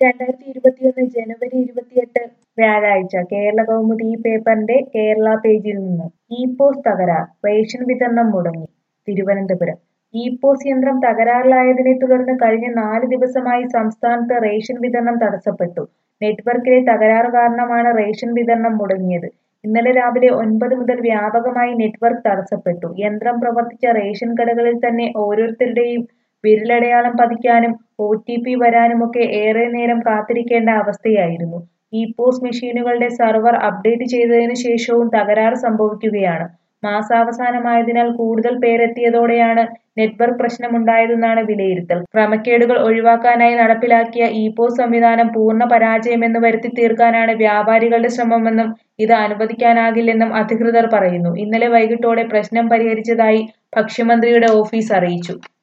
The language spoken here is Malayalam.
രണ്ടായിരത്തി ഇരുപത്തിയൊന്ന് ജനുവരി ഇരുപത്തിയെട്ട് വ്യാഴാഴ്ച കേരള കൗമുദി ഈ പേപ്പറിന്റെ കേരള പേജിൽ നിന്ന് ഇ പോസ് തകരാർ റേഷൻ വിതരണം മുടങ്ങി തിരുവനന്തപുരം ഇ പോസ് യന്ത്രം തകരാറിലായതിനെ തുടർന്ന് കഴിഞ്ഞ നാല് ദിവസമായി സംസ്ഥാനത്ത് റേഷൻ വിതരണം തടസ്സപ്പെട്ടു നെറ്റ്വർക്കിലെ തകരാറ് കാരണമാണ് റേഷൻ വിതരണം മുടങ്ങിയത് ഇന്നലെ രാവിലെ ഒൻപത് മുതൽ വ്യാപകമായി നെറ്റ്വർക്ക് തടസ്സപ്പെട്ടു യന്ത്രം പ്രവർത്തിച്ച റേഷൻ കടകളിൽ തന്നെ ഓരോരുത്തരുടെയും വിരലടയാളം പതിക്കാനും ഒ ടി പി വരാനുമൊക്കെ ഏറെ നേരം കാത്തിരിക്കേണ്ട അവസ്ഥയായിരുന്നു ഇ പോസ് മെഷീനുകളുടെ സർവർ അപ്ഡേറ്റ് ചെയ്തതിനു ശേഷവും തകരാറ് സംഭവിക്കുകയാണ് മാസാവസാനമായതിനാൽ കൂടുതൽ പേരെത്തിയതോടെയാണ് നെറ്റ്വർക്ക് പ്രശ്നമുണ്ടായതെന്നാണ് വിലയിരുത്തൽ ക്രമക്കേടുകൾ ഒഴിവാക്കാനായി നടപ്പിലാക്കിയ ഇ പോസ് സംവിധാനം പൂർണ്ണ പരാജയമെന്ന് വരുത്തി തീർക്കാനാണ് വ്യാപാരികളുടെ ശ്രമമെന്നും ഇത് അനുവദിക്കാനാകില്ലെന്നും അധികൃതർ പറയുന്നു ഇന്നലെ വൈകിട്ടോടെ പ്രശ്നം പരിഹരിച്ചതായി ഭക്ഷ്യമന്ത്രിയുടെ ഓഫീസ് അറിയിച്ചു